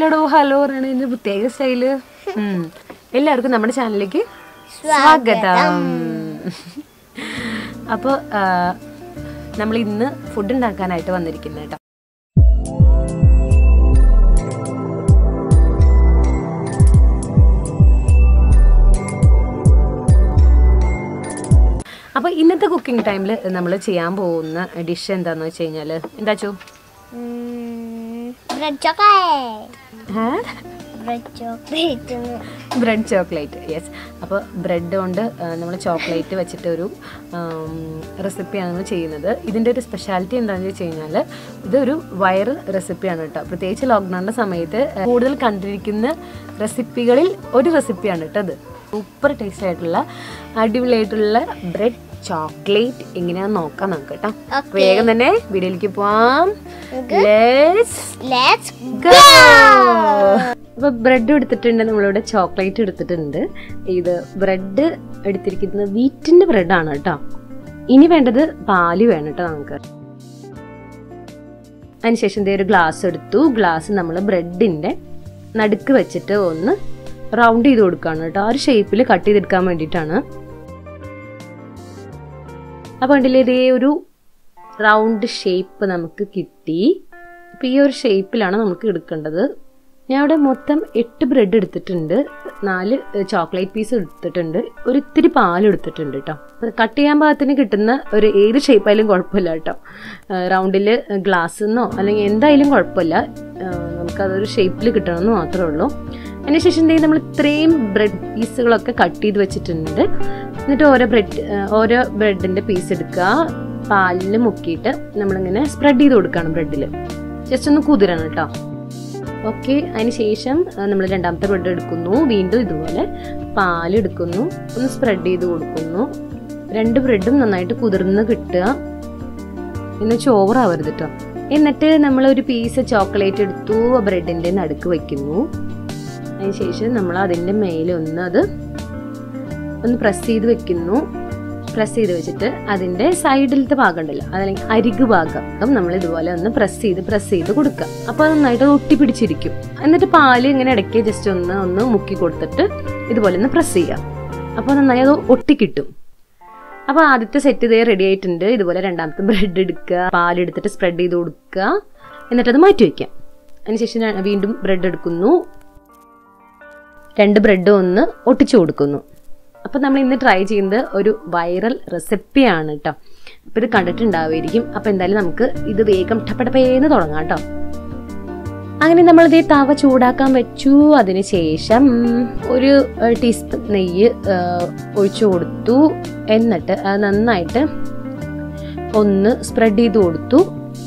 ഹലോടോ hello പറയണ ഇതിന്റെ പ്രത്യേക സ്റ്റൈല് ഉം. എല്ലാവർക്കും നമ്മുടെ ചാനലിലേക്ക് സ്വാഗതം അപ്പോൾ നമ്മൾ ഇന്ന് ഫുഡ് ഉണ്ടാക്കാനായിട്ട് വന്നിരിക്കുന്നത് കേട്ടോ അപ്പോൾ ഇന്നത്തെ കുക്കിംഗ് ടൈമിൽ നമ്മൾ ചെയ്യാൻ പോകുന്ന ഡിഷ് എന്താന്ന് വെച്ച് കഴിഞ്ഞാൽ എന്താ ചോ bread chocolate bread chocolate bread chocolate yes അപ്പോൾ ബ്രെഡ് കൊണ്ട് നമ്മൾ ചോക്ലേറ്റ് വെച്ചിട്ട് ഒരു റെസിപ്പിയാണ് നമ്മൾ ചെയ്യുന്നത് ഇതിൻ്റെ ഒരു സ്പെഷ്യാലിറ്റി എന്താണെന്ന് വെച്ച് കഴിഞ്ഞാൽ ഇതൊരു വയറ് റെസിപ്പിയാണ് കേട്ടോ പ്രത്യേകിച്ച് ലോക്ക്ഡൗണിൻ്റെ സമയത്ത് ആ, കൂടുതൽ കണ്ടിരിക്കുന്ന റെസിപ്പികളിൽ ഒരു റെസിപ്പിയാണ് കേട്ടോ അത് സൂപ്പർ ടേസ്റ്റ് ആയിട്ടുള്ള അടിപൊളിയായിട്ടുള്ള ബ്രെഡ് ചോക്ലേറ്റ് എങ്ങനെയാണെന്ന് നോക്കാം നമുക്ക് കേട്ടോ Okay. വേഗം തന്നെ വീഡിയോയിലേക്ക് പോവാം ലെറ്റ്സ് ലെറ്റ്സ് അപ്പൊ ബ്രെഡ് എടുത്തിട്ടുണ്ട് നമ്മളിവിടെ ചോക്ലേറ്റ് എടുത്തിട്ടുണ്ട് ഇത് ബ്രെഡ് എടുത്തിരിക്കുന്നത് വീറ്റിന്റെ ബ്രെഡാണ് കേട്ടോ ഇനി വേണ്ടത് പാല് വേണം കേട്ടോ നമുക്ക് അതിനുശേഷം ദേ ഒരു ഗ്ലാസ് എടുത്തു ഗ്ലാസ് നമ്മൾ ബ്രെഡിന്റെ നടുക്ക് വെച്ചിട്ട് ഒന്ന് റൗണ്ട് ചെയ്ത് കൊടുക്കുകയാണ് കേട്ടോ ആ ഒരു ഷേപ്പിൽ കട്ട് ചെയ്തെടുക്കാൻ വേണ്ടിയിട്ടാണ് അപ്പൊ കണ്ടില്ലേ ഇതേ ഒരു റൗണ്ട് ഷേപ്പ് നമുക്ക് കിട്ടി അപ്പൊ ഈ ഒരു ഷേപ്പിലാണ് നമുക്ക് എടുക്കേണ്ടത് ഞാൻ ഇവിടെ മൊത്തം എട്ട് ബ്രെഡ് എടുത്തിട്ടുണ്ട് നാല് ചോക്ലേറ്റ് പീസ് എടുത്തിട്ടുണ്ട് ഒരു ഇത്തിരി പാൽ എടുത്തിട്ടുണ്ട് കേട്ടോ കട്ട് ചെയ്യാൻ പാകത്തിന് കിട്ടുന്ന ഒരു ഏത് ഷേപ്പായാലും കുഴപ്പമില്ല കേട്ടോ റൗണ്ടിൽ ഗ്ലാസ് എന്നോ അല്ലെങ്കിൽ എന്തായാലും കുഴപ്പമില്ല ആ, നമുക്കതൊരു ഷേപ്പിൽ കിട്ടണമെന്ന് മാത്രമേ ഉള്ളൂ അതിനുശേഷം എന്തെങ്കിലും നമ്മൾ ഇത്രയും ബ്രെഡ് പീസുകളൊക്കെ കട്ട് ചെയ്ത് വെച്ചിട്ടുണ്ട് എന്നിട്ട് ഓരോ ബ്രെഡ് ഓരോ ബ്രെഡിന്റെ പീസ് എടുക്കുക പാലിൽ മുക്കിയിട്ട് നമ്മളിങ്ങനെ സ്പ്രെഡ് ചെയ്ത് കൊടുക്കണം ബ്രെഡിൽ ജസ്റ്റ് ഒന്ന് കുതിരണം കേട്ടോ ഓക്കെ അതിന് ശേഷം നമ്മൾ രണ്ടാമത്തെ ബ്രെഡ് എടുക്കുന്നു വീണ്ടും ഇതുപോലെ പാൽ എടുക്കുന്നു ഒന്ന് സ്പ്രെഡ് ചെയ്ത് കൊടുക്കുന്നു രണ്ട് ബ്രെഡും നന്നായിട്ട് കുതിർന്ന് കിട്ടുക എന്ന് ചോറാവരുത് കേട്ടോ എന്നിട്ട് നമ്മൾ ഒരു പീസ് ചോക്ലേറ്റ് എടുത്തു ബ്രെഡിന്റെ നടുക്ക് വെക്കുന്നു അതിനുശേഷം നമ്മൾ അതിന്റെ മേലെ ഒന്ന് അത് ഒന്ന് പ്രസ് ചെയ്ത് വെക്കുന്നു പ്രസ് ചെയ്ത് വെച്ചിട്ട് അതിന്റെ സൈഡിലത്തെ ഭാഗം ഉണ്ടല്ലോ അതല്ലെങ്കിൽ അരികു ഭാഗം നമ്മൾ ഇതുപോലെ ഒന്ന് പ്രസ് ചെയ്ത് പ്രസ് ചെയ്ത് കൊടുക്കുക അപ്പൊ അത് നന്നായിട്ട് അത് ഒട്ടിപ്പിടിച്ചിരിക്കും എന്നിട്ട് പാല് ഇങ്ങനെ ഇടയ്ക്ക് ജസ്റ്റ് ഒന്ന് ഒന്ന് മുക്കി കൊടുത്തിട്ട് ഇതുപോലെ ഒന്ന് പ്രസ് ചെയ്യാം അപ്പൊ നന്നായി അത് ഒട്ടിക്കിട്ടും അപ്പൊ ആദ്യത്തെ സെറ്റ് ഇതേ റെഡി ആയിട്ടുണ്ട് ഇതുപോലെ രണ്ടാമത്തെ ബ്രെഡ് എടുക്കുക പാലെടുത്തിട്ട് സ്പ്രെഡ് ചെയ്ത് കൊടുക്കുക എന്നിട്ട് അത് മാറ്റി വെക്കാം അതിനുശേഷം ര- വീണ്ടും ബ്രെഡ് എടുക്കുന്നു രണ്ട് ബ്രെഡ് ഒന്ന് ഒട്ടിച്ചു കൊടുക്കുന്നു അപ്പം നമ്മൾ ഇന്ന് ട്രൈ ചെയ്യുന്നത് ഒരു വൈറൽ റെസിപ്പിയാണ് കേട്ടോ അപ്പം ഇത് കണ്ടിട്ടുണ്ടാവുമായിരിക്കും അപ്പം എന്തായാലും നമുക്ക് ഇത് വേഗം ടപ്പടപ്പേന്ന് തുടങ്ങാം കേട്ടോ അങ്ങനെ നമ്മൾ ഇതേ തവ ചൂടാക്കാൻ വെച്ചു അതിന് ശേഷം ഒരു ടീസ്പൂൺ നെയ്യ് ആ, ഒഴിച്ചു കൊടുത്തു എന്നിട്ട് അത് നന്നായിട്ട് ഒന്ന് സ്പ്രെഡ് ചെയ്ത് കൊടുത്തു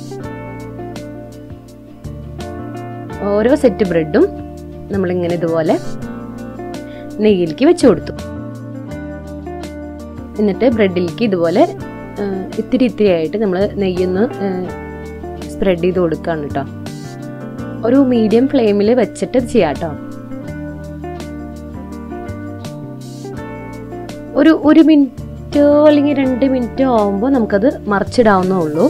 ഓരോ സെറ്റ് ബ്രെഡും നമ്മളിങ്ങനെ ഇതുപോലെ നെയ്യിലേക്ക് വെച്ചു കൊടുത്തു എന്നിട്ട് ബ്രെഡിലേക്ക് ഇതുപോലെ ആ, ഇത്തിരി ഇത്തിരി ആയിട്ട് നമ്മൾ നെയ്യൊന്ന് സ്പ്രെഡ് ചെയ്ത് കൊടുക്കുകയാണ് കേട്ടോ ഒരു മീഡിയം ഫ്ലെയിമിൽ വെച്ചിട്ട് ഇത് ചെയ്യാം കേട്ടോ ഒരു ഒരു മിനിറ്റോ അല്ലെങ്കിൽ രണ്ട് മിനിറ്റോ ആവുമ്പോൾ നമുക്കത് മറിച്ചിടാവുന്നേ ഉള്ളൂ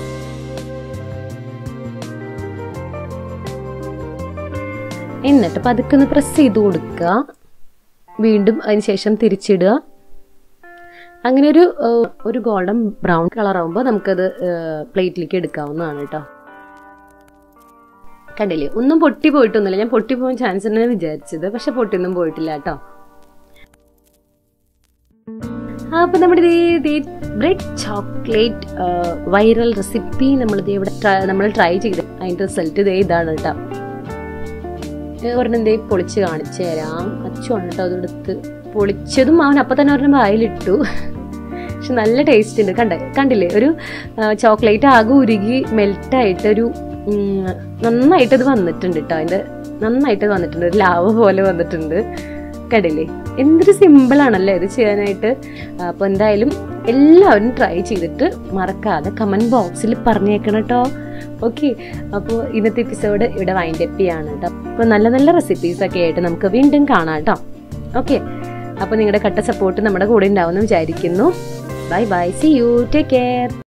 എന്നിട്ട് പതുക്കെ ഒന്ന് പ്രസ് ചെയ്ത് കൊടുക്കുക വീണ്ടും അതിന് ശേഷം തിരിച്ചിടുക അങ്ങനെ ഒരു ഏഹ്, ഒരു ഗോൾഡൻ ബ്രൗൺ കളർ ആകുമ്പോൾ നമുക്കത് പ്ലേറ്റിലേക്ക് എടുക്കാവുന്നതാണ് കേട്ടോ കണ്ടില്ലേ ഒന്നും പൊട്ടി പോയിട്ടൊന്നുമില്ല ഞാൻ പൊട്ടി പോകാൻ ചാൻസ് ഉണ്ടെന്ന് വിചാരിച്ചത് പക്ഷെ പൊട്ടിയൊന്നും പോയിട്ടില്ല കേട്ടോ അപ്പൊ നമ്മുടെ ബ്രെഡ് ചോക്ലേറ്റ് വൈറൽ റെസിപ്പി നമ്മൾ ഇവിടെ നമ്മൾ ട്രൈ ചെയ്ത് അതിന്റെ റിസൾട്ട് ഇതേ ഇതാണ് കേട്ടോ ഏ, ഒരെണ്ണം ദേ പൊളിച്ച് കാണിച്ചു തരാം അച്ചുമാണ് കേട്ടോ അതെടുത്ത് പൊളിച്ചതും അവൻ അപ്പം തന്നെ ഒരെണ്ണം വായിലിട്ടു പക്ഷെ നല്ല ടേസ്റ്റ് ഉണ്ട് കണ്ട കണ്ടില്ലേ ഒരു ചോക്ലേറ്റ് ആകെ ഉരുകി മെൽറ്റായിട്ട് ഒരു ഉം, നന്നായിട്ട് ഇത് വന്നിട്ടുണ്ട് കേട്ടോ അതിന്റെ നന്നായിട്ട് ഇത് വന്നിട്ടുണ്ട് ഒരു ലാവ പോലെ വന്നിട്ടുണ്ട് കണ്ടില്ലേ എന്തൊരു സിമ്പിൾ ആണല്ലേ ഇത് ചെയ്യാനായിട്ട് അപ്പോൾ എന്തായാലും എല്ലാവരും ട്രൈ ചെയ്തിട്ട് മറക്കാതെ കമന്റ് ബോക്സിൽ പറഞ്ഞേക്കണം കേട്ടോ ഓക്കെ അപ്പോൾ ഇന്നത്തെ എപ്പിസോഡ് ഇവിടെ വൈൻഡ് അപ്പ് ചെയ്യാണ് കേട്ടോ അപ്പോൾ നല്ല നല്ല റെസിപ്പീസ് ഒക്കെ ആയിട്ട് നമുക്ക് വീണ്ടും കാണാം കേട്ടോ ഓക്കെ അപ്പോൾ നിങ്ങളുടെ കട്ട സപ്പോർട്ട് നമ്മുടെ കൂടെ ഉണ്ടാവുമെന്ന് വിചാരിക്കുന്നു bye bye see you take care